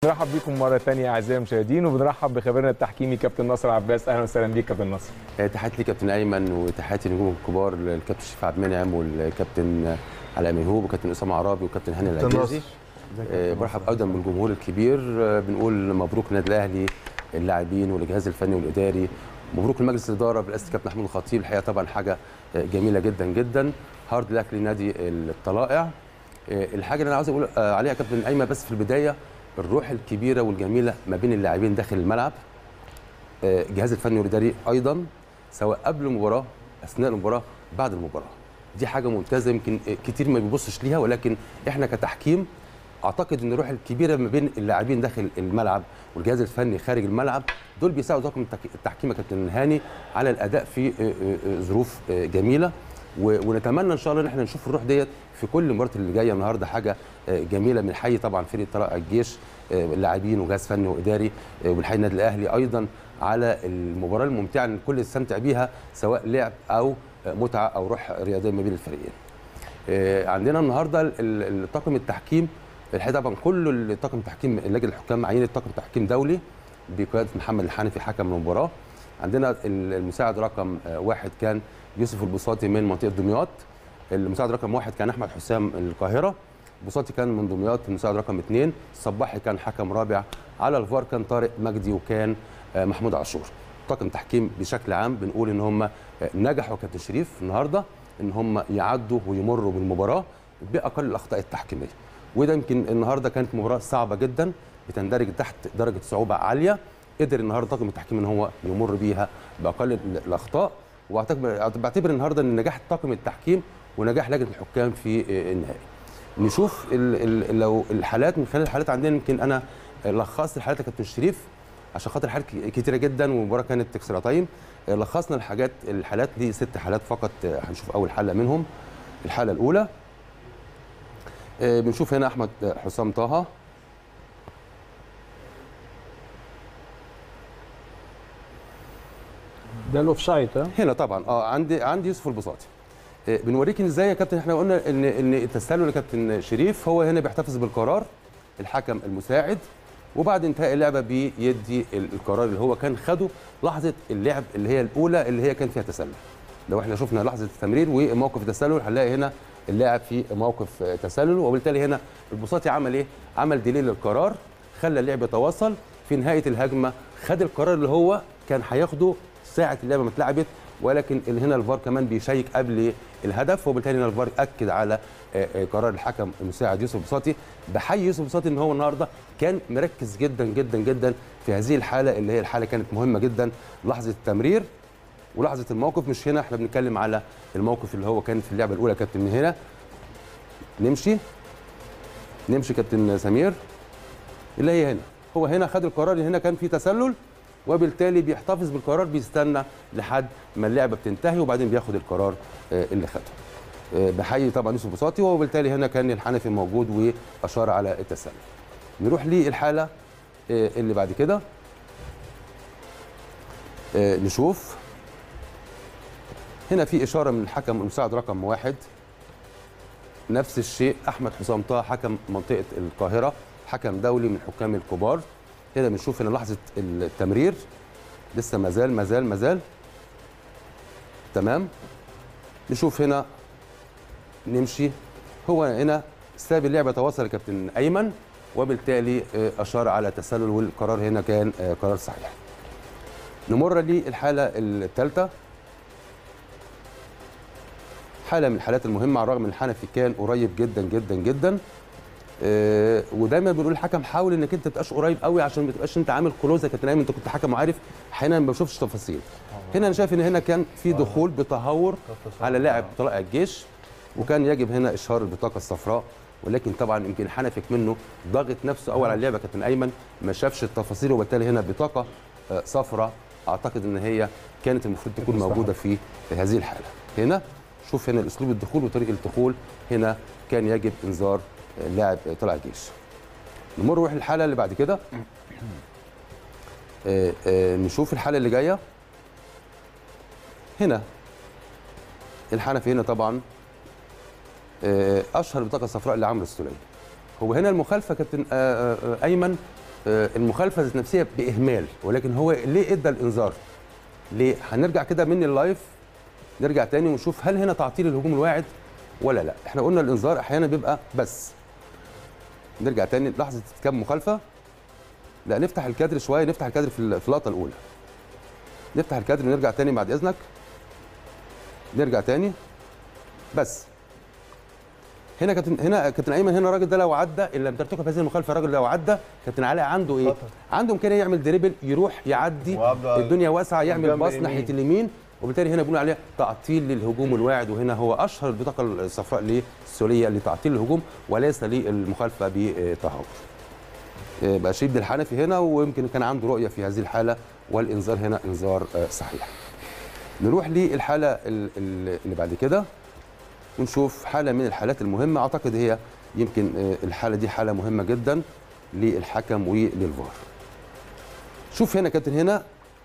نرحب بكم مره ثانيه اعزائي المشاهدين وبنرحب بخبيرنا التحكيمي كابتن ناصر عباس اهلا وسهلا بيك كابتن ناصر تحياتي ليك كابتن ايمن وتحياتي للنجوم الكبار الكابتن شريف عبد المنعم والكابتن علاء ميهوب وكابتن اسامه عرابي وكابتن هاني العجازي آه، برحب ايضا بالجمهور الكبير آه، بنقول مبروك النادي الاهلي اللاعبين والجهاز الفني والاداري مبروك لمجلس الاداره برئاسه الكابتن محمود الخطيب الحقيقه طبعا حاجه آه، جميله جدا جدا هارد لك لنادي الطلائع آه، الحاجه اللي انا عاوز اقول آه، عليها يا كابتن ايمن بس في البدايه الروح الكبيره والجميله ما بين اللاعبين داخل الملعب آه، الجهاز الفني والاداري ايضا سواء قبل المباراه اثناء المباراه بعد المباراه دي حاجه ممتازه يمكن كتير ما بيبصش ليها ولكن احنا كتحكيم اعتقد ان الروح الكبيره ما بين اللاعبين داخل الملعب والجهاز الفني خارج الملعب دول بيساعدوا طاقم التك- التحكيم يا كابتن هاني على الاداء في آه، آه، آه، ظروف آه، جميله و- ونتمنى ان شاء الله ان احنا نشوف الروح ديت في كل المباريات اللي جايه النهارده حاجه آه، جميله من حي طبعا فريق طلائع الجيش آه، اللاعبين وجهاز فني واداري آه، والحي النادي الاهلي ايضا على المباراه الممتعه اللي الكل يستمتع بيها سواء لعب او آه، متعه او روح رياضيه ما بين الفريقين. آه، عندنا النهارده ال- ال- الطاقم التحكيم الحقيقه طبعا كل الطاقم التحكيم لجنه الحكام عينه طاقم تحكيم دولي بقياده محمد الحنفي حكم المباراه عندنا ال- المساعد رقم آه، واحد كان يوسف البساطي من منطقه دمياط المساعد رقم واحد كان احمد حسام القاهره بساطي كان من دمياط المساعد رقم اثنين الصباحي كان حكم رابع على الفار كان طارق مجدي وكان آه، محمود عاشور طاقم تحكيم بشكل عام بنقول ان هم آه، نجحوا كابتن شريف النهارده ان هم يعدوا ويمروا بالمباراه باقل الاخطاء التحكيميه وده يمكن النهارده كانت مباراه صعبه جدا بتندرج تحت درجه صعوبه عاليه قدر النهارده طاقم التحكيم ان هو يمر بيها باقل ال- الاخطاء واعتبر بعتبر النهارده ان نجاح طاقم التحكيم ونجاح لجنه الحكام في آه، النهائي نشوف ال ال لو الحالات من خلال الحالات عندنا يمكن انا لخصت الحالات يا كابتن شريف عشان خاطر حالات ك- كتيره جدا والمباراه كانت اكسترا تايم لخصنا الحاجات الحالات دي ست حالات فقط آه، هنشوف اول حاله منهم الحاله الاولى آه، بنشوف هنا احمد حسام طه ده الاوفسايد ها هنا طبعا اه عندي عندي يوسف البساطي آه، بنوريك إن ازاي يا كابتن احنا قلنا ان ان التسلل يا كابتن شريف هو هنا بيحتفظ بالقرار الحكم المساعد وبعد انتهاء اللعبه بيدي ال- القرار اللي هو كان خده لحظه اللعب اللي هي الاولى اللي هي كان فيها تسلل لو احنا شفنا لحظه التمرير وموقف التسلل هنلاقي هنا اللاعب في موقف آه، تسلل وبالتالي هنا البساطي عمل ايه عمل ديلي للقرار خلى اللعب يتواصل في نهايه الهجمه خد القرار اللي هو كان هياخده ساعه اللعبه ما اتلعبت ولكن اللي هنا الفار كمان بيشيك قبل الهدف وبالتالي هنا الفار اكد على آه، آه، قرار الحكم المساعد يوسف بساطي بحيي يوسف بساطي ان هو النهارده كان مركز جدا جدا جدا في هذه الحاله اللي هي الحاله كانت مهمه جدا لحظه التمرير ولحظه الموقف مش هنا احنا بنتكلم على الموقف اللي هو كان في اللعبه الاولى كابتن من هنا نمشي نمشي كابتن سمير اللي هي هنا هو هنا خد القرار اللي هنا كان في تسلل وبالتالي بيحتفظ بالقرار بيستنى لحد ما اللعبه بتنتهي وبعدين بياخد القرار آه، اللي خده آه، بحيي طبعا يوسف بساطي وبالتالي هنا كان الحنفي موجود واشار على التسلل نروح للحاله آه، اللي بعد كده آه، نشوف هنا في اشاره من الحكم المساعد رقم واحد نفس الشيء احمد حسام طه حكم منطقه القاهره حكم دولي من الحكام الكبار هنا بنشوف هنا لحظه التمرير لسه مازال مازال مازال تمام نشوف هنا نمشي هو هنا ساب اللعبه تواصل يا كابتن ايمن وبالتالي آه، اشار على تسلل والقرار هنا كان آه، قرار صحيح نمر للحاله الثالثه حاله من الحالات المهمه على الرغم ان الحنفي كان قريب جدا جدا جدا آه، ودايما بنقول الحكم حاول انك انت ما تبقاش قريب قوي عشان ما تبقاش انت عامل كلوز يا كابتن ايمن انت كنت حكم وعارف احيانا ما بشوفش تفاصيل هنا انا شايف ان هنا كان في دخول بتهور على لاعب طلائع الجيش وكان يجب هنا اشهار البطاقه الصفراء ولكن طبعا يمكن حنفي منه ضاغط نفسه اول على اللعبه كابتن ايمن ما شافش التفاصيل وبالتالي هنا بطاقه آه، صفراء اعتقد ان هي كانت المفروض تكون موجوده في هذه الحاله هنا شوف هنا الاسلوب الدخول وطريقه الدخول هنا كان يجب انذار اللاعب طلع الجيش نمر نروح الحاله اللي بعد كده آه، آه، نشوف الحاله اللي جايه هنا الحنفي هنا طبعا آه، اشهر البطاقه الصفراء لعمرو السوليه هو هنا المخالفه كابتن آه، آه، آه، ايمن آه، المخالفه ذات نفسها باهمال ولكن هو ليه ادى الانذار ليه هنرجع كده من اللايف نرجع تاني ونشوف هل هنا تعطيل الهجوم الواعد ولا لا احنا قلنا الانذار احيانا بيبقى بس نرجع تاني لحظه كام مخالفه لا نفتح الكادر شويه نفتح الكادر في ال- في اللقطه الاولى نفتح الكادر ونرجع تاني بعد اذنك نرجع تاني بس هنا كابتن هنا كابتن ايمن هنا الراجل ده لو عدى ان لم ترتكب هذه المخالفه الراجل لو عدى كابتن علاء عنده ايه؟ خطر. عنده امكانيه يعمل دريبل يروح يعدي وأبدأ الدنيا واسعه يعمل جنب باص اليمين. ناحيه اليمين وبالتالي هنا بنقول عليه تعطيل للهجوم الواعد وهنا هو اشهر البطاقه الصفراء للسوريه لتعطيل الهجوم وليس للمخالفه بتهور. آه، بقى شيب الحنفي هنا ويمكن كان عنده رؤيه في هذه الحاله والانذار هنا انذار آه، صحيح. نروح للحاله ال- ال- اللي بعد كده ونشوف حاله من الحالات المهمه اعتقد هي يمكن آه، الحاله دي حاله مهمه جدا للحكم وللفار. شوف هنا كابتن هنا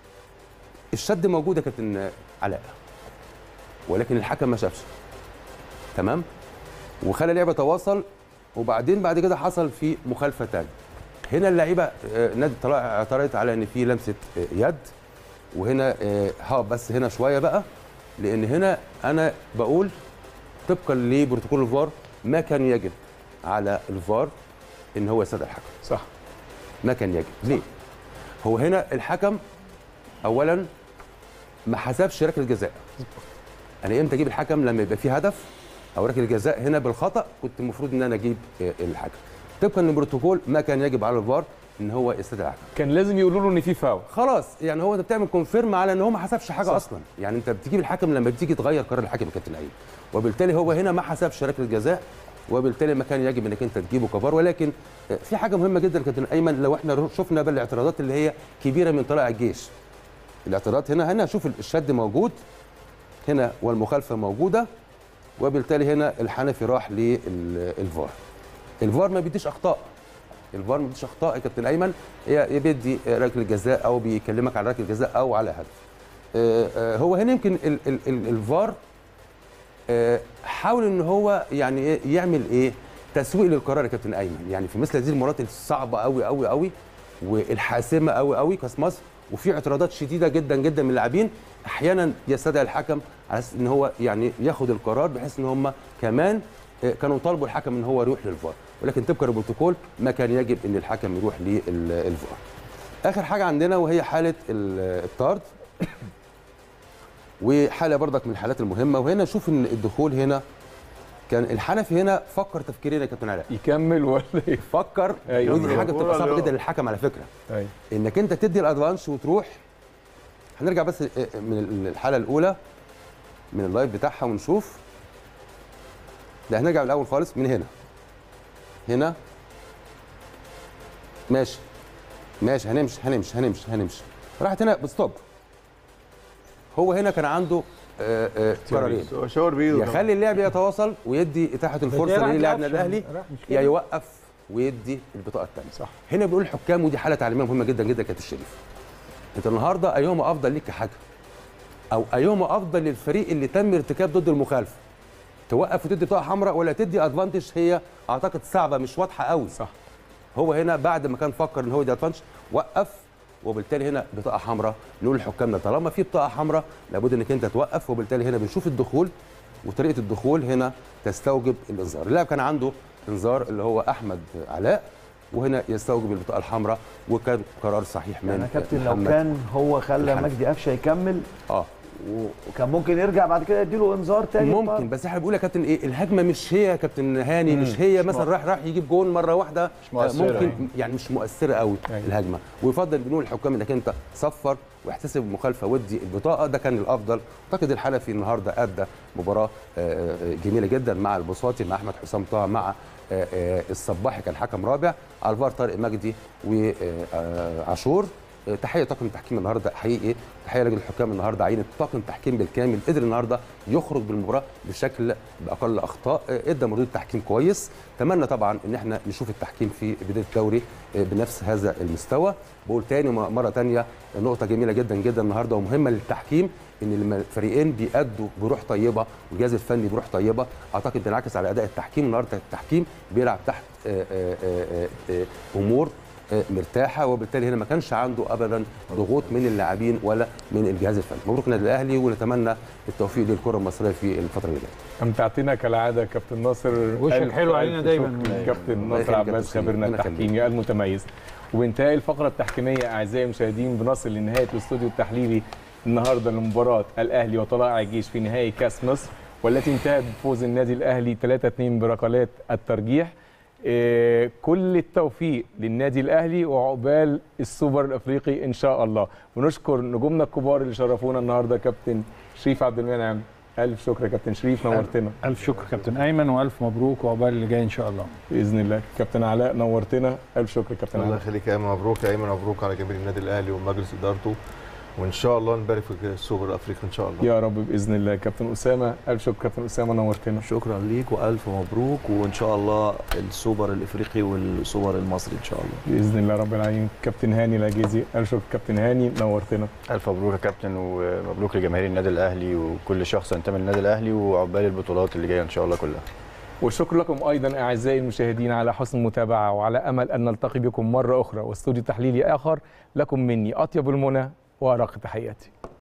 الشد موجود يا كابتن علاء ولكن الحكم ما شافش تمام وخلى اللعبه تواصل وبعدين بعد كده حصل في مخالفه ثانيه هنا اللعيبه آه، نادي طلائع اعترضت على ان في لمسه آه، يد وهنا آه، ها بس هنا شويه بقى لان هنا انا بقول طبقا لبروتوكول الفار ما كان يجب على الفار ان هو يستدعي الحكم صح ما كان يجب ليه هو هنا الحكم اولا ما حسبش ركله جزاء انا امتى اجيب الحكم لما يبقى في هدف او ركله جزاء هنا بالخطا كنت المفروض ان انا اجيب آه، الحكم طبقا للبروتوكول ما كان يجب على الفار ان هو يستدعي الحكم كان لازم يقولوا له ان في فاول خلاص يعني هو انت بتعمل كونفيرم على ان هو ما حسبش حاجه صح. صح. اصلا يعني انت بتجيب الحكم لما بتيجي تغير قرار الحكم يا كابتن ايمن وبالتالي هو هنا ما حسبش ركله جزاء وبالتالي ما كان يجب انك انت تجيبه كفار ولكن آه، في حاجه مهمه جدا يا كابتن ايمن لو احنا شفنا بقى الاعتراضات اللي هي كبيره من طلائع الجيش الاعتراضات هنا هنا شوف الشد موجود هنا والمخالفه موجوده وبالتالي هنا الحنفي راح للفار الفار ما بيديش اخطاء الفار ما بيديش اخطاء يا كابتن ايمن هي بيدي ركله جزاء او بيكلمك على ركله جزاء او على هدف آه، آه، هو هنا يمكن ال- ال- ال- الفار آه، حاول ان هو يعني إيه يعمل ايه تسويق للقرار يا كابتن ايمن يعني في مثل هذه المرات الصعبه قوي قوي قوي والحاسمه قوي قوي كاس مصر وفي اعتراضات شديده جدا جدا من اللاعبين احيانا يستدعي الحكم على اساس ان هو يعني ياخد القرار بحيث ان هم كمان آه، كانوا طالبوا الحكم ان هو يروح للفار ولكن طبقا للبروتوكول ما كان يجب ان الحكم يروح للفار اخر حاجه عندنا وهي حاله ال- الطرد وحاله برضك من الحالات المهمه وهنا نشوف ان الدخول هنا كان الحنفي هنا فكر تفكيرين يا كابتن علاء يكمل ولا ايه فكر أيوة. ودي حاجه بتبقى صعبه أيوة. جدا للحكم على فكره ايوه انك انت تدي الادفانس وتروح هنرجع بس من الحاله الاولى من اللايف بتاعها ونشوف لا هنرجع من الاول خالص من هنا هنا ماشي ماشي هنمشي هنمشي هنمشي هنمشي راحت هنا بستوب هو هنا كان عنده آه، آه، قرارين هو شاور بايده طبعاً. يخلي اللعب يتواصل ويدي اتاحه الفرصه للاعبنا الاهلي راح مش يا كده. يوقف ويدي البطاقه الثانيه صح هنا بنقول الحكام ودي حاله تعليميه مهمه جدا جدا كابتن الشريف انت النهارده ايهما افضل ليك كحكم او ايهما افضل للفريق اللي تم ارتكاب ضد المخالفه توقف وتدي بطاقه حمراء ولا تدي ادفانتج هي اعتقد صعبه مش واضحه قوي صح هو هنا بعد ما كان فكر ان هو يدي ادفانتج وقف وبالتالي هنا بطاقه حمراء نقول لحكامنا طالما في بطاقه حمراء لابد انك انت توقف وبالتالي هنا بنشوف الدخول وطريقه الدخول هنا تستوجب الانذار اللاعب كان عنده انذار اللي هو احمد علاء وهنا يستوجب البطاقه الحمراء وكان قرار صحيح من يعني يا كابتن لو محمد. كان هو خلى الحنفي. مجدي قفشه يكمل اه وكان ممكن يرجع بعد كده يديله انذار تاني ممكن بس احنا بنقول يا كابتن ايه الهجمه مش هي يا كابتن هاني مش هي مثلا راح راح يجيب جون مره واحده مش مؤثرة ممكن يعني. يعني مش مؤثره قوي أيوة. الهجمه ويفضل بنقول الحكام انك انت صفر واحتسب المخالفه ودي البطاقه ده كان الافضل اعتقد الحنفي النهارده ادى مباراه آه، آه، جميله جدا مع البساطي مع احمد حسام طه مع آه، آه، الصباحي كان حكم رابع على الفار طارق مجدي وعاشور تحيه طاقم التحكيم النهارده حقيقي تحيه لجنه الحكام النهارده عينت طاقم تحكيم بالكامل قدر النهارده يخرج بالمباراه بشكل باقل اخطاء ادى مردود تحكيم كويس اتمنى طبعا ان احنا نشوف التحكيم في بدايه الدوري بنفس هذا المستوى بقول تاني مره تانيه نقطه جميله جدا جدا النهارده ومهمه للتحكيم ان لما الفريقين بيأدوا بروح طيبه والجهاز الفني بروح طيبه اعتقد بينعكس على اداء التحكيم النهارده التحكيم بيلعب تحت آه، آه، آه، آه، امور آه، مرتاحه وبالتالي هنا ما كانش عنده ابدا ضغوط من اللاعبين ولا من الجهاز الفني مبروك النادي الاهلي ونتمنى التوفيق للكره المصريه في الفتره اللي جايه امتعتنا كالعاده كابتن ناصر وشك ألف حلو ألف علينا دايما. شكر كابتن الله ناصر يخليك يا عباس كابتن خبيرنا ربنا يخليك. التحكيمي المتميز وبانتهاء الفقره التحكيميه اعزائي المشاهدين بنصل لنهايه الاستوديو التحليلي النهارده لمباراه الاهلي وطلائع الجيش في نهائي كاس مصر والتي انتهت بفوز النادي الاهلي 3-2 بركلات الترجيح إيه، كل التوفيق للنادي الاهلي وعقبال السوبر الافريقي ان شاء الله ونشكر نجومنا الكبار اللي شرفونا النهارده كابتن شريف عبد المنعم الف شكر يا كابتن شريف نورتنا الف شكر كابتن ايمن والف مبروك وعقبال اللي جاي ان شاء الله باذن الله كابتن علاء نورتنا الف شكر كابتن الله علاء يخليك يا ايمن مبروك يا ايمن مبروك على جماهير النادي الاهلي ومجلس ادارته وان شاء الله نبارك في السوبر الافريقي ان شاء الله يا رب باذن الله كابتن اسامه الف شكر كابتن اسامه نورتنا شكرا ليك والف مبروك وان شاء الله السوبر الافريقي والسوبر المصري ان شاء الله باذن الله رب العالمين كابتن هاني العجيزي الف شكر كابتن هاني نورتنا الف مبروك يا كابتن ومبروك لجماهير النادي الاهلي وكل شخص ينتمي للنادي الاهلي وعقبال البطولات اللي جايه ان شاء الله كلها والشكر لكم ايضا اعزائي المشاهدين على حسن المتابعه وعلى امل ان نلتقي بكم مره اخرى واستوديو تحليلي اخر لكم مني اطيب المنى وارق تحياتي